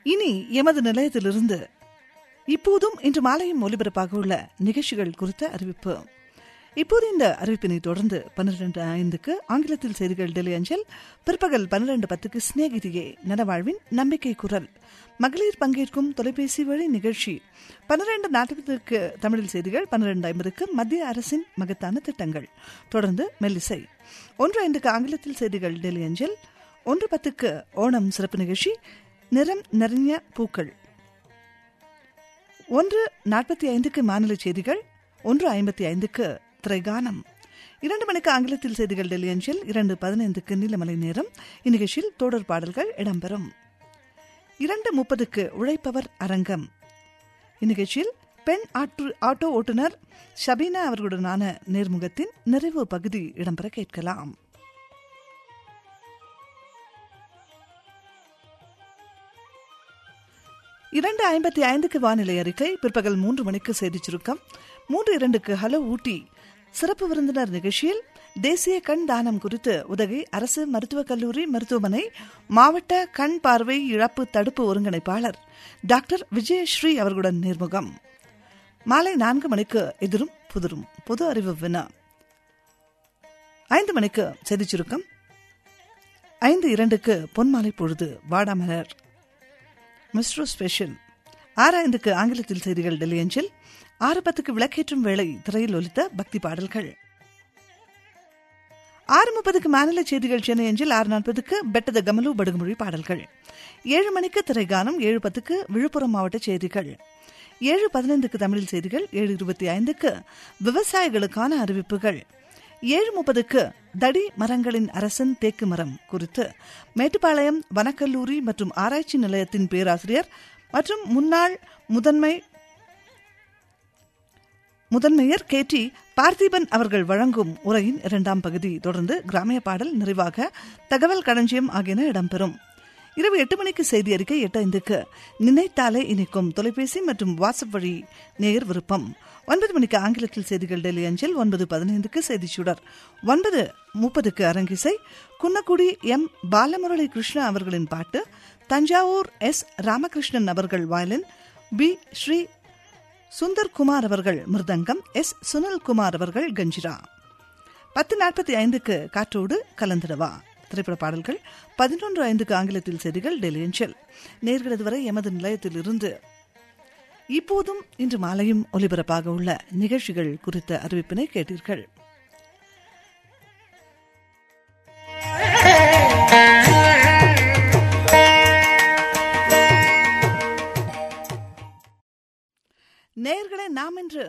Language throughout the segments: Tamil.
இனி எமது நிலையத்திலிருந்து இப்போதும் இன்று மாலையும் ஒலிபரப்பாக உள்ள நிகழ்ச்சிகள் குறித்த அறிவிப்பு இப்போது இந்த அறிவிப்பினை தொடர்ந்து பன்னிரண்டு ஐந்துக்கு ஆங்கிலத்தில் செய்திகள் டெல்லி அஞ்சல் பிற்பகல் பன்னிரண்டு பத்துக்கு சிநேகிதியே நனவாழ்வின் நம்பிக்கை குரல் மகளிர் பங்கேற்கும் தொலைபேசி வழி நிகழ்ச்சி பன்னிரண்டு நாற்பதுக்கு தமிழில் செய்திகள் பன்னிரண்டு ஐம்பதுக்கு மத்திய அரசின் மகத்தான திட்டங்கள் தொடர்ந்து மெல்லிசை ஒன்று ஐந்துக்கு ஆங்கிலத்தில் செய்திகள் டெல்லி அஞ்சல் ஒன்று பத்துக்கு ஓணம் சிறப்பு நிகழ்ச்சி நிறம் நிறைய பூக்கள் ஒன்று நாற்பத்தி ஐந்துக்கு மாநில செய்திகள் ஒன்று ஐம்பத்தி ஐந்துக்கு திரைகானம் இரண்டு மணிக்கு ஆங்கிலத்தில் செய்திகள் டெல்லி அஞ்சில் இரண்டு பதினைந்துக்கு நீலமலை நேரம் இந்நிகழ்ச்சியில் தொடர் பாடல்கள் இடம்பெறும் இரண்டு முப்பதுக்கு உழைப்பவர் அரங்கம் இந்நிகழ்ச்சியில் பெண் ஆற்று ஆட்டோ ஓட்டுநர் ஷபீனா அவர்களுடனான நேர்முகத்தின் நிறைவு பகுதி இடம்பெற கேட்கலாம் இரண்டு ஐம்பத்தி ஐந்துக்கு வானிலை அறிக்கை பிற்பகல் மூன்று மணிக்கு செய்திச் சுருக்கம் மூன்று இரண்டுக்கு ஹலோ ஊட்டி சிறப்பு விருந்தினர் நிகழ்ச்சியில் தேசிய கண் தானம் குறித்து உதகை அரசு மருத்துவக் கல்லூரி மருத்துவமனை மாவட்ட கண் பார்வை இழப்பு தடுப்பு ஒருங்கிணைப்பாளர் டாக்டர் விஜயஸ்ரீ அவர்களுடன் நேர்முகம் மாலை நான்கு மணிக்கு எதிரும் புதிரும் பொது அறிவு வினா ஐந்து மணிக்கு செய்திச் சுருக்கம் ஐந்து இரண்டுக்கு பொன்மாலை பொழுது வாடாமலர் மிஸ்ட்ரோ ஸ்பெஷல் ஆறு ஐந்துக்கு ஆங்கிலத்தில் செய்திகள் டெல்லி அஞ்சில் ஆறு பத்துக்கு விளக்கேற்றும் வேளை திரையில் ஒலித்த பக்தி பாடல்கள் ஆறு முப்பதுக்கு மாநில செய்திகள் சென்னை அஞ்சில் ஆறு நாற்பதுக்கு பெட்டத கமலு படுகுமொழி பாடல்கள் ஏழு மணிக்கு திரைகானம் ஏழு பத்துக்கு விழுப்புரம் மாவட்ட செய்திகள் ஏழு பதினைந்துக்கு தமிழில் செய்திகள் ஏழு இருபத்தி ஐந்துக்கு விவசாயிகளுக்கான அறிவிப்புகள் ஏழு முப்பதுக்கு தடி மரங்களின் அரசன் தேக்கு மரம் குறித்து மேட்டுப்பாளையம் வனக்கல்லூரி மற்றும் ஆராய்ச்சி நிலையத்தின் பேராசிரியர் மற்றும் முன்னாள் முதன்மை முதன்மையர் கே டி பார்த்திபன் அவர்கள் வழங்கும் உரையின் இரண்டாம் பகுதி தொடர்ந்து கிராமிய பாடல் நிறைவாக தகவல் களஞ்சியம் ஆகியன இடம்பெறும் இரவு எட்டு மணிக்கு செய்தி அறிக்கை எட்டு ஐந்துக்கு நினைத்தாலே இனிக்கும் தொலைபேசி மற்றும் வாட்ஸ்அப் வழி நேயர் விருப்பம் ஒன்பது மணிக்கு ஆங்கிலத்தில் செய்திகள் டெல்லி அஞ்சல் ஒன்பது பதினைந்துக்கு செய்தி சுடர் ஒன்பது முப்பதுக்கு அரங்கிசை குன்னக்குடி எம் பாலமுரளி கிருஷ்ணா அவர்களின் பாட்டு தஞ்சாவூர் எஸ் ராமகிருஷ்ணன் அவர்கள் வயலின் பி ஸ்ரீ சுந்தர்குமார் அவர்கள் மிருதங்கம் எஸ் சுனில்குமார் அவர்கள் கஞ்சிரா பத்து நாற்பத்தி ஐந்துக்கு காற்றோடு கலந்திடவா திரைப்பட பாடல்கள் பதினொன்று ஐந்துக்கு ஆங்கிலத்தில் செய்திகள் டெல்லி அஞ்சல் நேர்களது வரை எமது நிலையத்தில் இருந்து இப்போதும் இன்று மாலையும் ஒலிபரப்பாக உள்ள நிகழ்ச்சிகள் குறித்த அறிவிப்பினை கேட்டீர்கள் நேயர்களே நாம் இன்று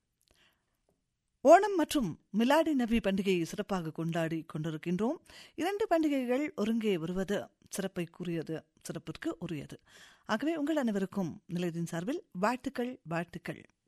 ஓணம் மற்றும் மிலாடி நபி பண்டிகையை சிறப்பாக கொண்டாடி கொண்டிருக்கின்றோம் இரண்டு பண்டிகைகள் ஒருங்கே வருவது சிறப்பைக்குரியது சிறப்பிற்கு உரியது ஆகவே உங்கள் அனைவருக்கும் நிலையத்தின் சார்பில் வாழ்த்துக்கள் வாழ்த்துக்கள்